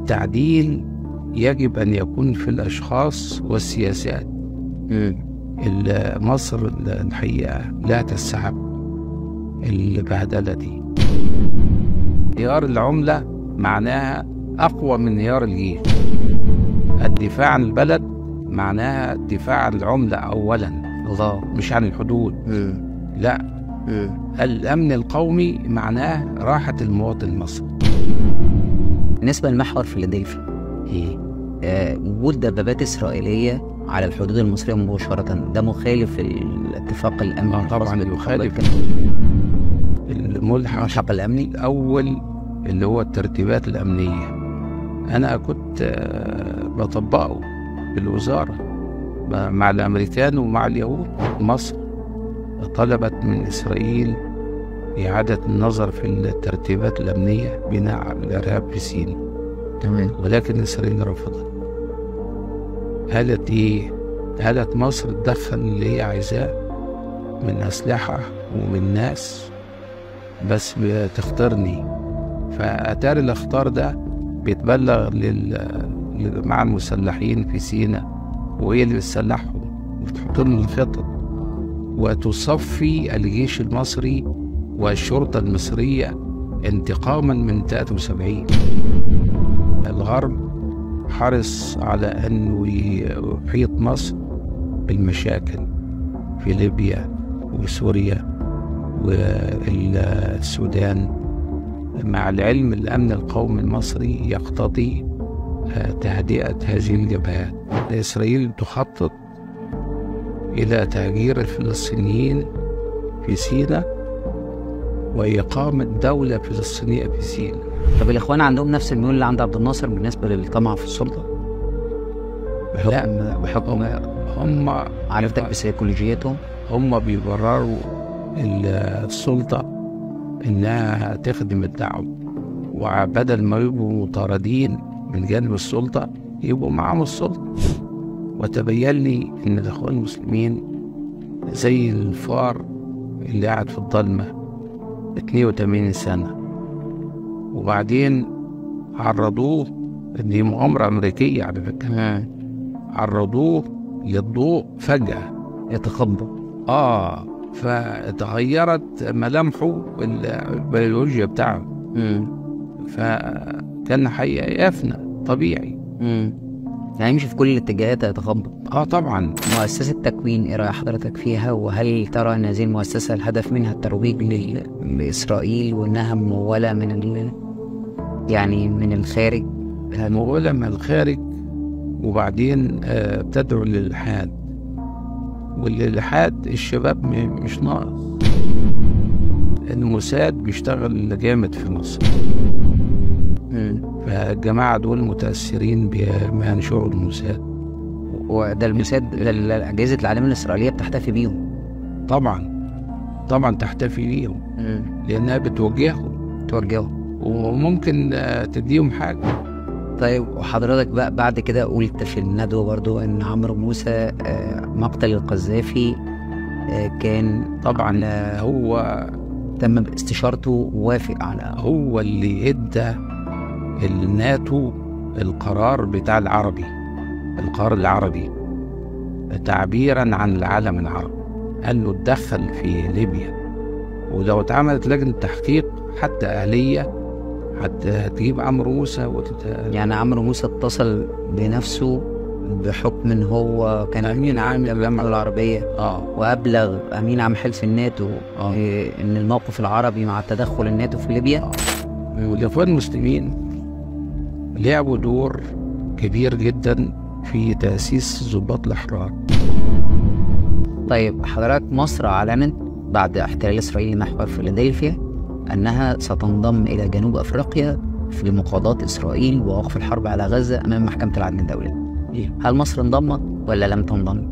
التعديل يجب أن يكون في الأشخاص والسياسات ال- مصر الحقيقة لا تستحق البهدلة دي انهيار العملة معناها أقوى من انهيار الجيش الدفاع عن البلد معناها الدفاع عن العملة أولا الله مش عن الحدود لا الأمن القومي معناه راحة المواطن المصري بالنسبة لمحور فيلادلفيا إيه؟ آه، وجود دبابات إسرائيلية على الحدود المصرية مباشرة ده مخالف الاتفاق الأمني آه، طبعاً الخاص يخالف. بالاتفاق الملحق الحق الأمني الأول اللي هو الترتيبات الأمنية أنا كنت آه، بطبقه بالوزارة ب- مع الأمريكان ومع اليهود مصر طلبت من إسرائيل إعادة النظر في الترتيبات الأمنية بناء على الإرهاب في سيناء تمام ولكن إسرائيل رفضت قالت إيه؟ قالت مصر تدخل اللي هي عايزاه من أسلحة ومن ناس بس بتختارني فأتاري الاختار ده بيتبلغ لل... لل- مع المسلحين في سيناء وهي اللي بتسلحهم وتحط لهم الخطط وتصفي الجيش المصري والشرطة المصرية انتقاما من 73 الغرب حرص على أنه يحيط مصر بالمشاكل في ليبيا وسوريا والسودان مع العلم الأمن القومي المصري يقتضي آه، تهدئة هذه الجبهات إسرائيل تخطط إلى تهجير الفلسطينيين في سيناء وإقامة دولة فلسطينية في سيناء طب الإخوان عندهم نفس الميول اللي عند عبد الناصر بالنسبة للطمع في السلطة بحكم بحكم هم عرفتك بسيكولوجيتهم هم بيبرروا ال- السلطة إنها تخدم الدعوة وبدل ما يبقوا مطاردين من جانب السلطة يبقوا معهم السلطة وتبين لي إن الإخوان المسلمين زي الفار اللي قاعد في الضلمة 82 سنة وبعدين عرضوه دي مؤامرة أمريكية على فكرة عرضوه للضوء فجأة يتخبط اه فتغيرت ملامحه والبيولوجيا بتاعه فكان حقيقة يفنى طبيعي يعني يمشي في كل الاتجاهات يتخبط اه طبعا مؤسسة تكوين ايه رأي حضرتك فيها وهل ترى ان هذه المؤسسة الهدف منها الترويج لل- لإسرائيل وانها ممولة من ال... يعني من الخارج مغولة من الخارج وبعدين آه بتدعو للإلحاد والإلحاد الشباب م- مش ناقص الموساد بيشتغل جامد في مصر فالجماعة دول متأثرين بما ينشره الموساد وده الموساد ده ال- أجهزة العالمية الإسرائيلية بتحتفي بيهم طبعا طبعا تحتفي بيهم لأنها بتوجههم توجههم وممكن آه، تديهم حاجة طيب وحضرتك بقى بعد كده قلت في الندوة برضو ان عمرو موسى آه، مقتل القذافي آه، كان طبعا على- هو تم باستشارته ووافق على هو اللي ادى الناتو القرار بتاع العربي القرار العربي تعبيرا عن العالم العربي قال له اتدخل في ليبيا ولو اتعملت لجنة تحقيق حتى أهلية هت- هتجيب عمرو موسى وتت... يعني عمرو موسى اتصل بنفسه بحكم ان هو كان امين عام للجامعه العربيه اه وابلغ امين عام حلف الناتو آه. إيه، ان الموقف العربي مع تدخل الناتو في ليبيا والإخوان المسلمين لعبوا دور كبير جدا في تأسيس ضباط الأحرار طيب حضرتك مصر اعلنت بعد احتلال اسرائيل لمحور فيلادلفيا انها ستنضم الى جنوب افريقيا في مقاضاة اسرائيل ووقف الحرب على غزه امام محكمه العدل الدولي هل مصر انضمت ولا لم تنضم؟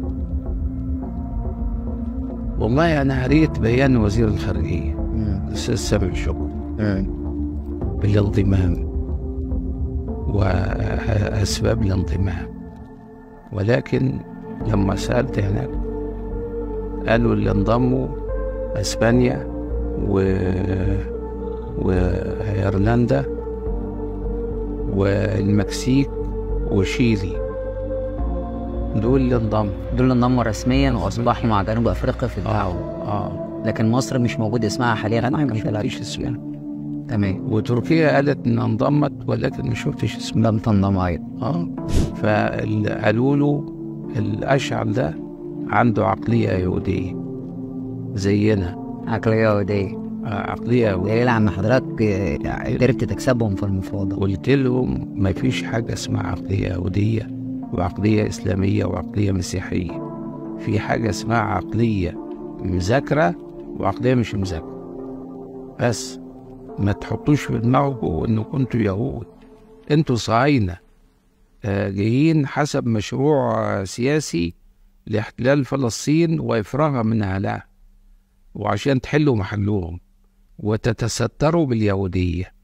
والله أنا قريت بيان وزير الخارجية الأستاذ سامح شكر بالانضمام وأسباب الانضمام ولكن لما سألت هناك قالوا اللي انضموا أسبانيا و... وأيرلندا والمكسيك وشيلي دول اللي انضموا دول انضموا رسميا واصبحوا مع جنوب افريقيا في اه الدعوه اه لكن مصر مش موجود اسمها حاليا انا ما محكمة العدل. شفتش اسمها تمام وتركيا قالت انها انضمت ولكن ما شفتش اسمها لم تنضم ايضا اه فقالوا له الاشعل ده عنده عقليه يهوديه زينا عقليه يهوديه آه، عقليه يهوديه دليل على ان حضرتك آه، قدرت تكسبهم في المفاوضه قلت لهم ما فيش حاجه اسمها عقليه يهوديه وعقليه اسلاميه وعقليه مسيحيه في حاجه اسمها عقليه مذاكره وعقليه مش مذاكره بس ما تحطوش في دماغكم انه كنتوا يهود انتوا صهاينه آه، جايين حسب مشروع آه، سياسي لاحتلال فلسطين وافراغها من اهلها وعشان تحلوا محلهم وتتستروا باليهوديه